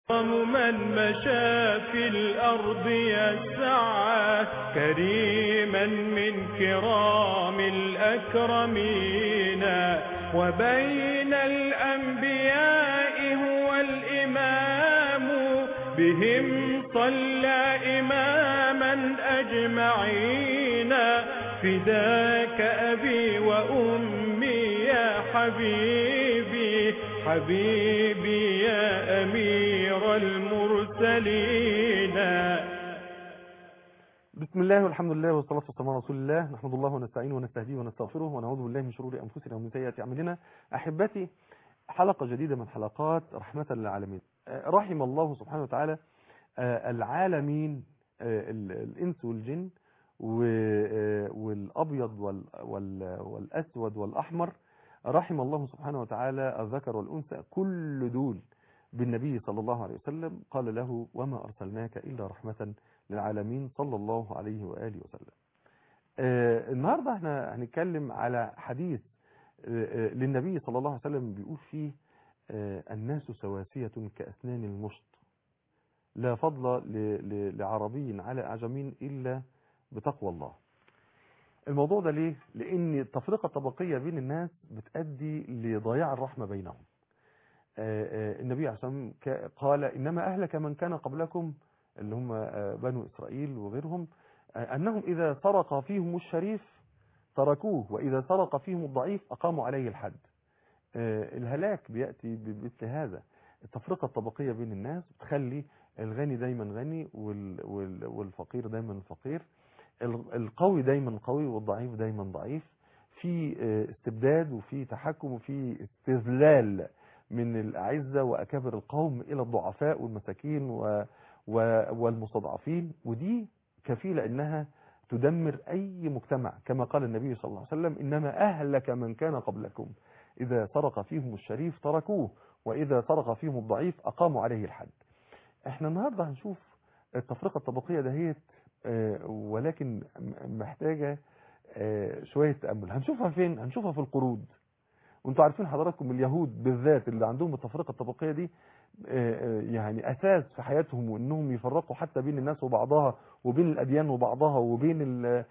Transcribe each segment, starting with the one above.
من مشى في الأرض يسعى كريما من كرام الأكرمين وبين الأنبياء هو الإمام بهم صلى إماما أجمعين فداك أبي وأمي يا حبيبي حبيبي يا أمير المرسلين بسم الله والحمد لله والصلاة والسلام على رسول الله نحمد الله ونستعينه ونستهديه ونستغفره ونعوذ بالله من شرور أنفسنا ومن سيئات أعمالنا أحبتي حلقة جديدة من حلقات رحمة للعالمين رحم الله سبحانه وتعالى العالمين الإنس والجن والأبيض والأسود والأحمر رحم الله سبحانه وتعالى الذكر والأنثى كل دول بالنبي صلى الله عليه وسلم قال له وما أرسلناك إلا رحمة للعالمين صلى الله عليه وآله وسلم آه النهاردة احنا هنتكلم على حديث آه للنبي صلى الله عليه وسلم بيقول فيه آه الناس سواسية كأسنان المشط لا فضل لعربي على أعجمين إلا بتقوى الله الموضوع ده ليه لان التفرقه الطبقيه بين الناس بتؤدي لضياع الرحمه بينهم النبي عليه الصلاه والسلام قال انما اهلك من كان قبلكم اللي هم بنو اسرائيل وغيرهم انهم اذا سرق فيهم الشريف تركوه واذا سرق فيهم الضعيف اقاموا عليه الحد الهلاك بياتي بمثل هذا التفرقه الطبقيه بين الناس بتخلي الغني دايما غني والفقير دايما فقير القوي دايما قوي والضعيف دايما ضعيف في استبداد وفي تحكم وفي استذلال من الأعزة وأكابر القوم إلى الضعفاء والمساكين والمستضعفين ودي كفيلة أنها تدمر أي مجتمع كما قال النبي صلى الله عليه وسلم إنما أهلك من كان قبلكم إذا سرق فيهم الشريف تركوه وإذا سرق فيهم الضعيف أقاموا عليه الحد احنا النهاردة هنشوف التفرقة الطبقية دهيت ولكن محتاجة شوية تأمل هنشوفها فين هنشوفها في القرود وانتوا عارفين حضراتكم اليهود بالذات اللي عندهم التفرقة الطبقية دي يعني أساس في حياتهم وانهم يفرقوا حتى بين الناس وبعضها وبين الأديان وبعضها وبين ال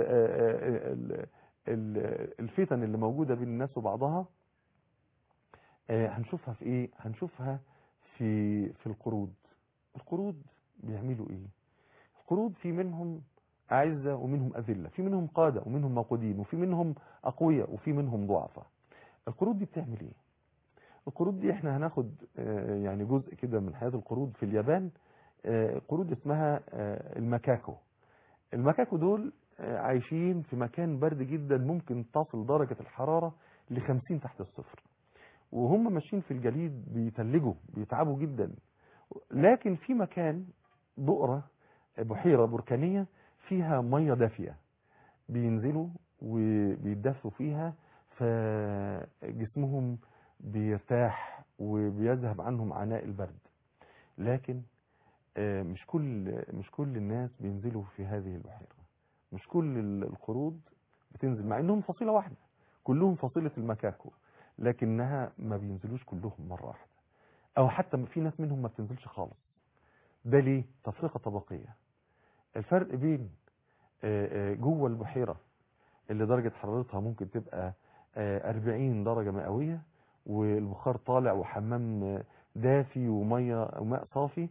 الفتن اللي موجودة بين الناس وبعضها هنشوفها في ايه هنشوفها في في القرود القرود بيعملوا ايه القرود في منهم أعزة ومنهم أذلة في منهم قادة ومنهم موقودين وفي منهم أقوياء وفي منهم ضعفاء القرود دي بتعمل إيه القرود دي احنا هناخد يعني جزء كده من حياة القرود في اليابان قرود اسمها المكاكو المكاكو دول عايشين في مكان برد جدا ممكن تصل درجة الحرارة ل 50 تحت الصفر وهم ماشيين في الجليد بيتلجوا بيتعبوا جدا لكن في مكان بؤرة بحيرة بركانية فيها مية دافية بينزلوا وبيدفوا فيها فجسمهم بيرتاح وبيذهب عنهم عناء البرد لكن مش كل مش كل الناس بينزلوا في هذه البحيرة مش كل القرود بتنزل مع انهم فصيلة واحدة كلهم فصيلة المكاكو لكنها ما بينزلوش كلهم مرة واحدة او حتى في ناس منهم ما بتنزلش خالص ده ليه تفرقة طبقية الفرق بين جوه البحيرة اللي درجة حرارتها ممكن تبقى 40 درجة مئوية والبخار طالع وحمام دافي ومية وماء صافي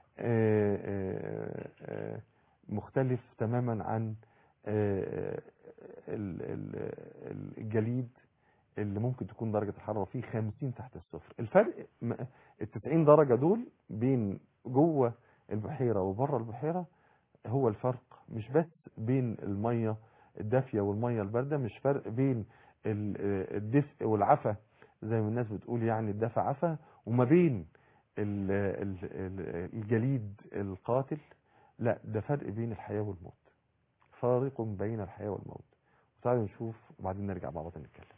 مختلف تماما عن الجليد اللي ممكن تكون درجة الحرارة فيه 50 تحت الصفر الفرق ال 90 درجة دول بين جوه البحيرة وبره البحيرة هو الفرق مش بس بين المية الدافية والمية الباردة مش فرق بين الدفء والعفة زي ما الناس بتقول يعني الدفع عفة وما بين الجليد القاتل لا ده فرق بين الحياة والموت فارق بين الحياة والموت تعالوا نشوف وبعدين نرجع مع بعض نتكلم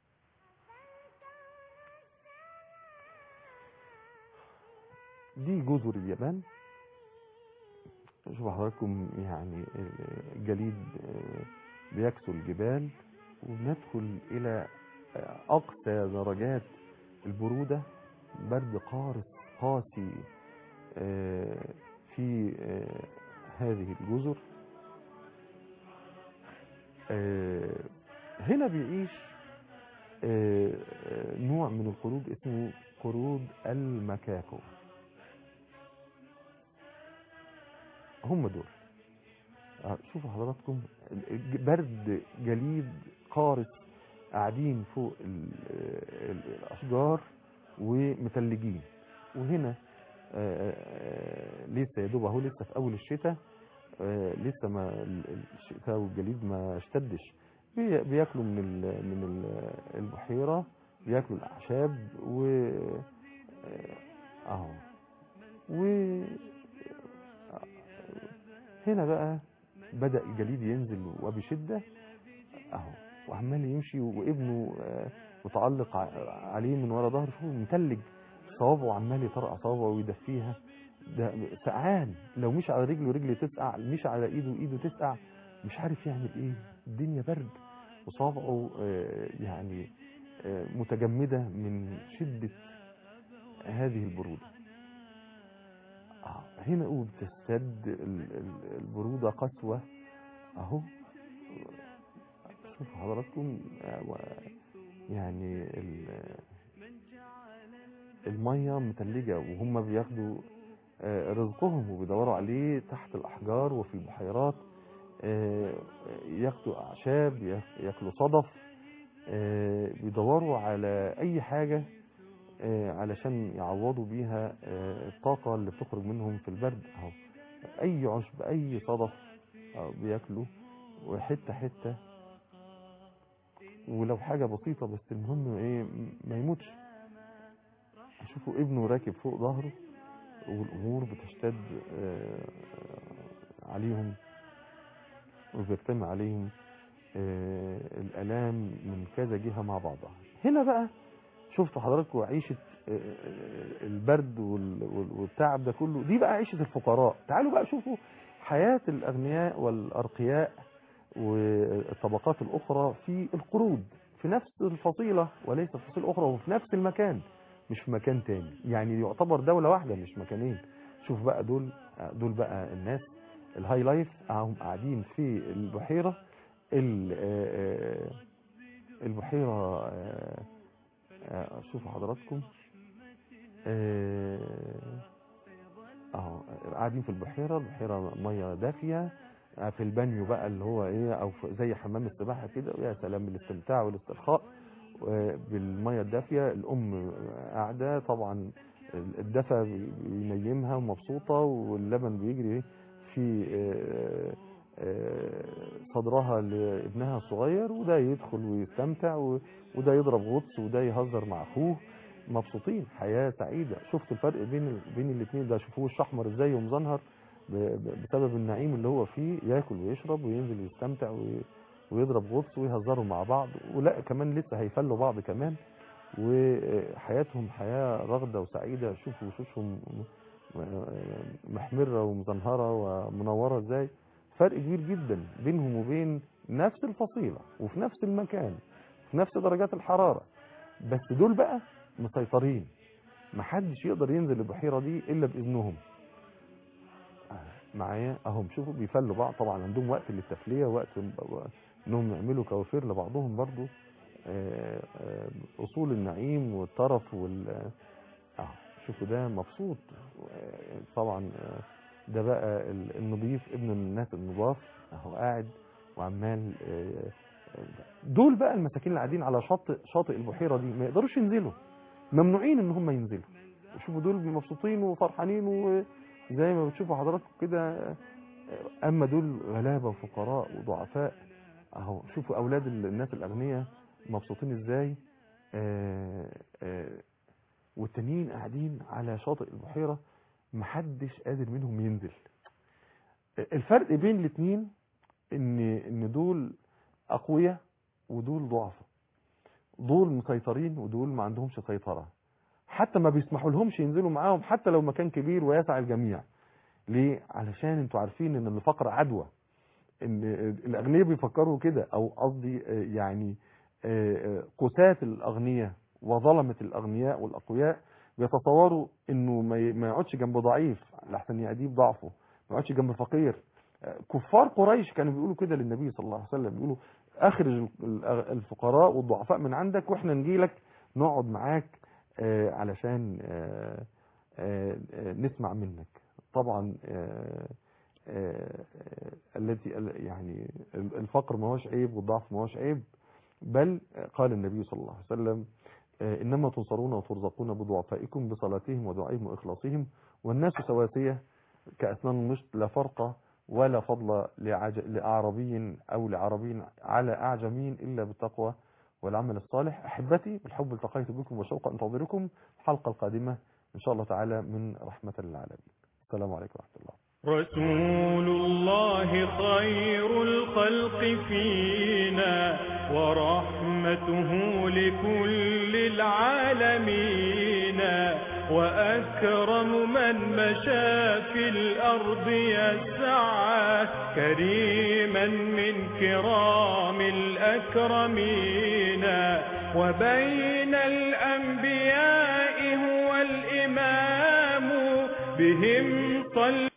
دي جزر اليابان شوف حضراتكم يعني الجليد بيكسو الجبال وبندخل إلى أقصى درجات البرودة برد قارس قاسي آه، في آه، هذه الجزر آه، هنا بيعيش آه، آه، نوع من القرود اسمه قرود المكاكو هم دول آه، شوفوا حضراتكم ال- برد جليد قارس قاعدين فوق ال- ال- الاشجار ومتلجين وهنا آه، آه، لسه يا دوب اهو لسه في اول الشتاء آه، لسه ما ال- الشتاء والجليد ما اشتدش بي- بياكلوا من ال- من ال- البحيره بياكلوا الاعشاب و آه، اهو و هنا بقى بدأ الجليد ينزل وبشدة اهو وعمال يمشي وابنه آه، متعلق ع- عليه من ورا ظهره شوفوا متلج صوابعه عمال يطرقع صوابعه ويدفيها ده سقعان لو مش على رجله رجله تسقع مش على ايده ايده تسقع مش عارف يعمل ايه الدنيا برد وصابعه آه، يعني آه، متجمدة من شدة هذه البرودة آه، هنا أقول بتستد ال- ال- البرودة قسوة أهو شوفوا حضراتكم آه، و- يعني ال- المية متلجة وهم بياخدوا آه، رزقهم وبيدوروا عليه تحت الأحجار وفي البحيرات آه، ياخدوا أعشاب ياك- ياكلوا صدف آه، بيدوروا على أي حاجة آه، علشان يعوضوا بيها آه، الطاقة اللي بتخرج منهم في البرد أهو أي عشب أي صدف أهو بياكلوا وحتة حتة ولو حاجة بسيطة بس المهم إيه ما يموتش شوفوا ابنه راكب فوق ظهره والأمور بتشتد آه، عليهم وبيجتمع عليهم آه، الآلام من كذا جهة مع بعضها هنا بقى شفتوا حضراتكم عيشة آه، آه، البرد وال- وال- والتعب ده كله دي بقى عيشة الفقراء تعالوا بقى شوفوا حياة الأغنياء والأرقياء والطبقات الأخرى في القرود في نفس الفصيلة وليس فصيلة أخرى وفي نفس المكان مش في مكان تاني يعني يعتبر دولة واحدة مش مكانين شوف بقى دول دول بقى الناس الهاي لايف هم قاعدين في البحيرة ال- آه، آه، البحيرة آه، آه، شوفوا حضراتكم آه، اهو قاعدين في البحيرة البحيرة مية دافية آه، في البانيو بقى اللي هو ايه او في- زي حمام السباحة كده ويا سلام بالاستمتاع والاسترخاء آه، بالمية الدافية الام قاعدة طبعا الدفى بينيمها ومبسوطة واللبن بيجري في آه، آه، صدرها لابنها الصغير وده يدخل ويستمتع و- وده يضرب غطس وده يهزر مع اخوه مبسوطين حياة سعيدة شفت الفرق بين بين الاثنين ده شوفوه وش احمر ازاي ومزنهر ب- ب- بسبب النعيم اللي هو فيه ياكل ويشرب وينزل يستمتع وي- ويضرب غطس ويهزروا مع بعض ولا كمان لسه هيفلوا بعض كمان وحياتهم حياة رغدة وسعيدة شوفوا وشوشهم محمرة ومزنهرة ومنورة ازاي فرق كبير جدا بينهم وبين نفس الفصيلة وفي نفس المكان في نفس درجات الحرارة بس دول بقى مسيطرين محدش يقدر ينزل البحيرة دي إلا بإذنهم معايا اهم شوفوا بيفلوا بعض طبعا عندهم وقت للتفلية وقت انهم يعملوا كوافير لبعضهم برضو آه، آه، اصول النعيم والطرف وال اه شوفوا ده مبسوط آه، طبعا آه، ده بقى ال- النظيف ابن الناس النظاف اهو قاعد وعمال آه، آه، دول بقى المساكين اللي قاعدين على شاطئ شاطئ البحيره دي ما يقدروش ينزلوا ممنوعين ان هم ينزلوا شوفوا دول مبسوطين وفرحانين وزي ما بتشوفوا حضراتكم كده آه، اما دول غلابه وفقراء وضعفاء اهو شوفوا اولاد ال- الناس الاغنياء مبسوطين ازاي آه، آه، والتانيين قاعدين على شاطئ البحيره محدش قادر منهم ينزل الفرق بين الاثنين ان ان دول اقوياء ودول ضعفاء دول مسيطرين ودول ما عندهمش سيطره حتى ما بيسمحوا لهمش ينزلوا معاهم حتى لو مكان كبير ويسع الجميع ليه علشان انتوا عارفين ان الفقر عدوى ان الاغنياء بيفكروا كده او قصدي آه، يعني آه، آه، قساة الاغنياء وظلمة الاغنياء والاقوياء بيتصوروا انه ما ي- ما يقعدش جنب ضعيف لحسن يعديب ضعفه ما يقعدش جنب فقير آه، كفار قريش كانوا بيقولوا كده للنبي صلى الله عليه وسلم بيقولوا اخرج ال- ال- الفقراء والضعفاء من عندك واحنا نجي لك نقعد معاك آه، علشان آه، آه، آه، نسمع منك طبعا آه، آه، آه، التي ال- يعني ال- الفقر ما هوش عيب والضعف ما هوش عيب بل قال النبي صلى الله عليه وسلم آه، إنما تنصرون وترزقون بضعفائكم بصلاتهم ودعائهم وإخلاصهم والناس سواسية كأسنان المشط لا فرق ولا فضل لعج... لأعربي أو لعربي على أعجمي إلا بالتقوى والعمل الصالح أحبتي بالحب التقيت بكم وشوق أنتظركم الحلقة القادمة إن شاء الله تعالى من رحمة للعالمين السلام عليكم ورحمة الله رسول الله خير الخلق فينا ورحمته لكل العالمين وأكرم من مشى في الأرض يسعى كريما من كرام الأكرمين وبين الأنبياء هو الإمام بهم صلى